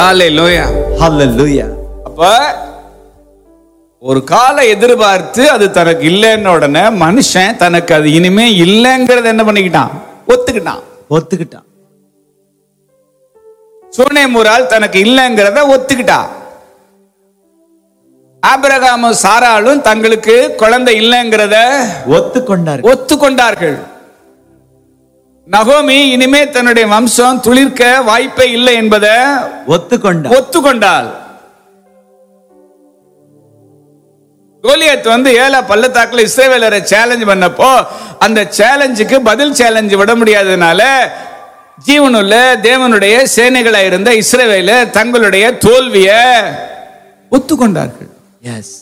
ஹalleluya Hallelujah. அப்ப ஒரு காலை எதிர்பார்த்து அது தனக்கு இல்லைன்ன உடனே மனுஷன் தனக்கு அது இனிமே இல்லைங்கிறத என்ன பண்ணிக்கிட்டான் ஒத்துக்கிட்டான் ஒத்துக்கிட்டான் சூனேமுரால் தனக்கு இல்லைங்கிறத ஒத்துக்கிட்டான் ஆபிரகாமும் சாராலும் தங்களுக்கு குழந்தை இல்லைங்கிறத ஒத்துக்கொண்டார் ஒத்துக்கொண்டார்கள் நகோமி இனிமே தன்னுடைய வம்சம் துளிர்க்க வாய்ப்பே இல்லை என்பதை ஒத்துக்கொண்டார் ஒத்துக்கொண்டாள் கோலியத் வந்து ஏழா பள்ளத்தாக்குல இஸ்ரேவேலரை சேலஞ்ச் பண்ணப்போ அந்த சேலஞ்சுக்கு பதில் சேலஞ்ச் விட முடியாததுனால ஜீவனுள்ள தேவனுடைய சேனைகளா இருந்த இஸ்ரேவேல தங்களுடைய தோல்விய ஒத்துக்கொண்டார்கள் எஸ்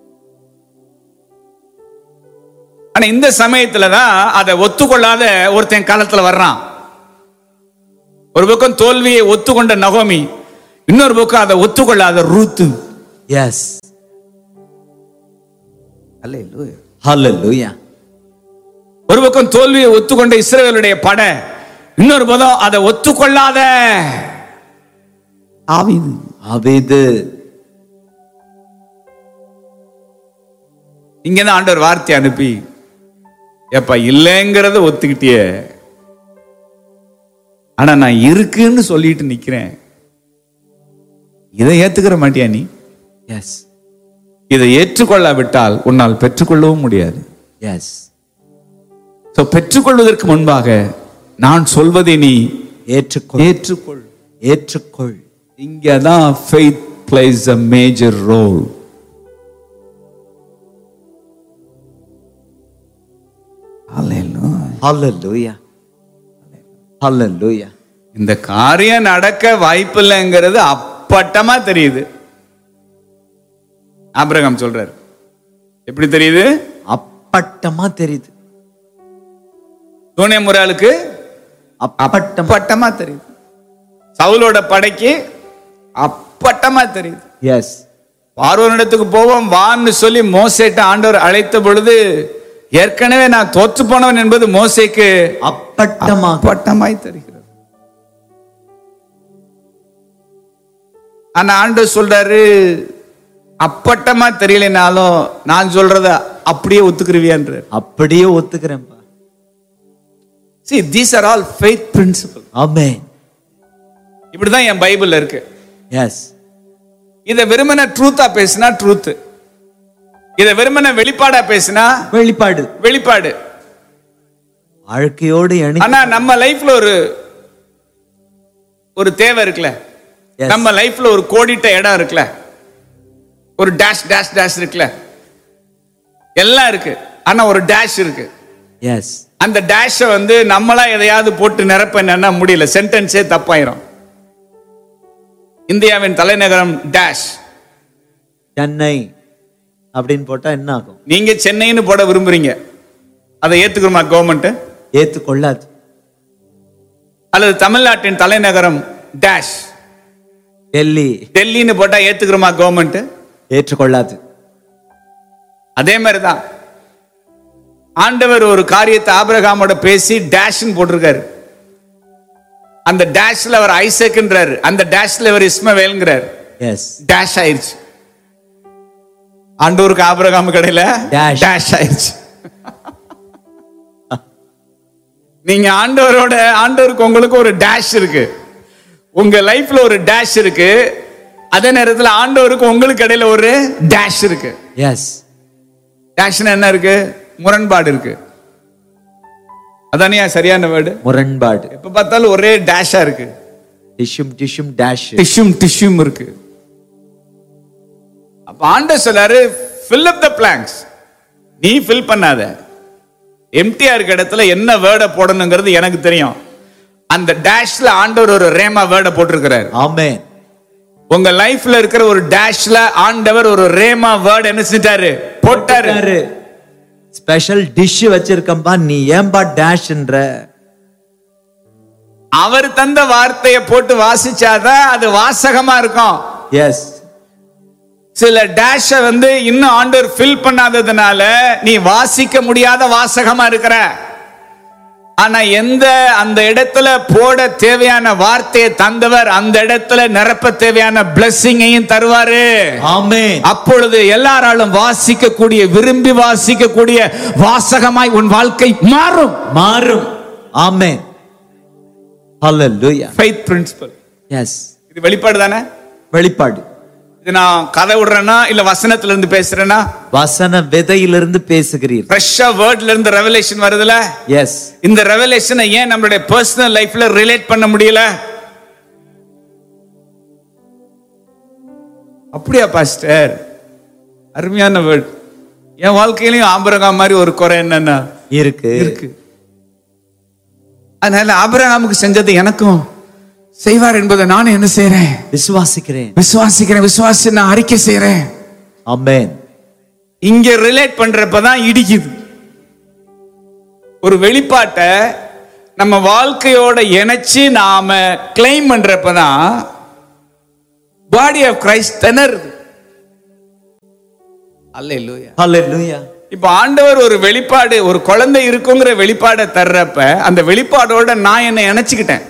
ஆனா இந்த சமயத்துல தான் அதை ஒத்துக்கொள்ளாத ஒருத்தன் காலத்துல வர்றான் ஒரு பக்கம் தோல்வியை ஒத்துக்கொண்ட நகோமி இன்னொரு பக்கம் அதை ஒத்துக்கொள்ளாத ரூத்து எஸ் Hallelujah. ஒரு பக்கம் தோல்வியை ஒத்துக்கொண்ட இஸ்ரவேலுடைய படை இன்னொரு பக்கம் அதை ஒத்துக்கொள்ளாத ஆவிது அபிது இங்கதான் ஆண்டவர் வார்த்தை அனுப்பி ஏப்பா இல்லைங்கிறத ஒத்துக்கிட்டியே ஆனா நான் இருக்குன்னு சொல்லிட்டு நிக்கிறேன் இதை ஏத்துக்கிற மாட்டியா நீ எஸ் இதை ஏற்றுக்கொள்ளாவிட்டால் உன்னால் பெற்றுக்கொள்ளவும் முடியாது எஸ் So, பெற்றுக்கொள்வதற்கு முன்பாக நான் சொல்வதை நீ ஏற்றுக்கொள் ஏற்றுக்கொள் ஏற்றுக்கொள் இங்கதான் faith plays a major role Hallelujah. Hallelujah. Hallelujah. இந்த காரியம் நடக்க வாய்ப்பில்லைங்கிறது அப்பட்டமா தெரியுது ஆபிரகாம் சொல்றாரு எப்படி தெரியுது அப்பட்டமா தெரியுது சூனிய முறாளுக்கு அப்பட்டம் அப்பட்டமா தெரியுது சவுலோட படைக்கு அப்பட்டமா தெரியுது எஸ் பார்வனிடத்துக்கு போவோம் வான்னு சொல்லி மோசேட்ட ஆண்டவர் அழைத்த பொழுது ஏற்கனவே நான் தோற்று போனவன் என்பது மோசேக்கு அப்பட்டமாக அப்பட்டமாய் தெரிகிறது ஆனா ஆண்டவர் சொல்றாரு அப்பட்டமா தெரியலனாலும் நான் சொல்றத அப்படியே ஒத்துக்குருவியான்றார் அப்படியே ஒத்துக்கிறேன்ப்பா see these are all faith principle ஆமென் இப்படிதான் என் பைபிள்ல இருக்கு எஸ் இதை வெறுமன ட்ரூத்தா பேசினா ட்ரூத் இதை வெறுமன வெளிப்பாடா பேசினா வெளிப்பாடு வெளிப்பாடு வாழ்க்கையோடு இணை ஆனா நம்ம லைஃப்ல ஒரு ஒரு தேவை இருக்குல்ல Yes. நம்ம லைஃப்ல ஒரு கோடிட்ட இடம் இருக்குல்ல ஒரு டேஷ் டேஷ் டேஷ் இருக்குல்ல எல்லாம் இருக்கு ஆனா ஒரு டேஷ் இருக்கு எஸ் அந்த டேஷை வந்து நம்மளா எதையாவது போட்டு நிரப்ப என்னன்னா முடியல சென்டென்ஸே தப்பாயிரும் இந்தியாவின் தலைநகரம் டேஷ் சென்னை அப்படின்னு போட்டா என்ன ஆகும் நீங்க சென்னைன்னு போட விரும்புறீங்க அதை ஏத்துக்கிறோமா கவர்மெண்ட் ஏத்துக்கொள்ளாது அல்லது தமிழ்நாட்டின் தலைநகரம் டேஷ் டெல்லி டெல்லின்னு போட்டா ஏத்துக்கிறோமா கவர்மெண்ட் ஏற்றுக்கொள்ளாது அதே மாதிரிதான் ஆண்டவர் ஒரு காரியத்தை ஆபிரகாமோட பேசி டேஷ்னு போட்டிருக்காரு அந்த டேஷ்ல அவர் ஐசக்ன்றாரு அந்த டேஷ்ல அவர் இஸ்மவேல்ங்கிறார் எஸ் டேஷ் ஆயிருச்சு ஆண்டவருக்கு ஆபிரகாம் கடையில Dash. டேஷ் ஆயிருச்சு நீங்க ஆண்டவரோட ஆண்டவருக்கு உங்களுக்கு ஒரு டேஷ் இருக்கு உங்க லைஃப்ல ஒரு டேஷ் இருக்கு அதே நேரத்துல ஆண்டவருக்கு உங்களுக்கு இடையில ஒரு டேஷ் இருக்கு எஸ் டேஷ்னா என்ன இருக்கு முரண்பாடு இருக்கு அதானே சரியான வேர்டு முரண்பாடு எப்ப பார்த்தாலும் ஒரே டேஷா இருக்கு டிஷ்யூம் டிஷ்யூம் டேஷ் டிஷ்யூம் டிஷ்யூம் இருக்கு அப்ப ஆண்டவர் சொல்லாரு fill up the blanks நீ ஃபில் பண்ணாத எம்டிஆர் இருக்க இடத்துல என்ன வேர்டை போடணுங்கிறது எனக்கு தெரியும் அந்த டேஷ்ல ஆண்டவர் ஒரு ரேமா வேர்டை போட்டிருக்கிறார் ஆமென் உங்க லைஃப்ல இருக்கிற ஒரு டேஷ்ல ஆண்டவர் ஒரு ரேமா வேர்டு என்ன செஞ்சாரு போட்டாரு ஸ்பெஷல் டிஷ் வச்சிருக்கம்பா நீ ஏன்பா டேஷ்ன்ற அவர் தந்த வார்த்தையை போட்டு வாசிச்சாதான் அது வாசகமா இருக்கும் எஸ் சில டேஷ வந்து இன்னும் ஆண்டவர் ஃபில் பண்ணாததுனால நீ வாசிக்க முடியாத வாசகமா இருக்கிற ஆனா எந்த அந்த இடத்துல போட தேவையான வார்த்தையை தந்தவர் அந்த இடத்துல நிரப்ப தேவையான பிளஸ்ஸிங்கையும் தருவாரு ஆமென் அப்பொழுது எல்லாராலும் வாசிக்கக்கூடிய விரும்பி வாசிக்கக்கூடிய வாசகமாய் உன் வாழ்க்கை மாறும் மாறும் ஆமென் ஹalleluya ஃபெய்த் பிரின்சிபல் எஸ் இது வெளிப்பாடு தானே வெளிப்பாடு இது நான் கதை விடுறேன்னா இல்ல வசனத்துல இருந்து பேசுறேன்னா வசன விதையிலிருந்து பேசுகிறீர் ஃப்ரெஷ்ஷா வேர்ட்ல இருந்து ரெவலேஷன் வருதுல எஸ் இந்த ரெவலேஷனை ஏன் நம்மளுடைய பர்சனல் லைஃப்ல ரிலேட் பண்ண முடியல அப்படியா பாஸ்டர் அருமையான வேர்ட் என் வாழ்க்கையிலையும் ஆபரகாம் மாதிரி ஒரு குறை என்னன்னா இருக்கு இருக்கு அதனால ஆபிரகாமுக்கு செஞ்சது எனக்கும் செய்வார் என்பதை நானும் என்ன செய்றேன் விசுவாசிக்கிறேன் விசுவாசிக்கிறேன் விசுவாசி நான் அறிக்கை செய்றேன் ஆமென் இங்க ரிலேட் பண்றப்பதான் இடிக்குது ஒரு வெளிப்பாட்டை நம்ம வாழ்க்கையோட இணைச்சு நாம கிளைம் பண்றப்பதான் பாடி ஆஃப் கிரைஸ்ட் திணறுது அல்லேலூயா ஹalleluya இப்ப ஆண்டவர் ஒரு வெளிப்பாடு ஒரு குழந்தை இருக்குங்கிற வெளிப்பாடை தர்றப்ப அந்த வெளிப்பாடோட நான் என்னை இணைச்சுக்கிட்டேன்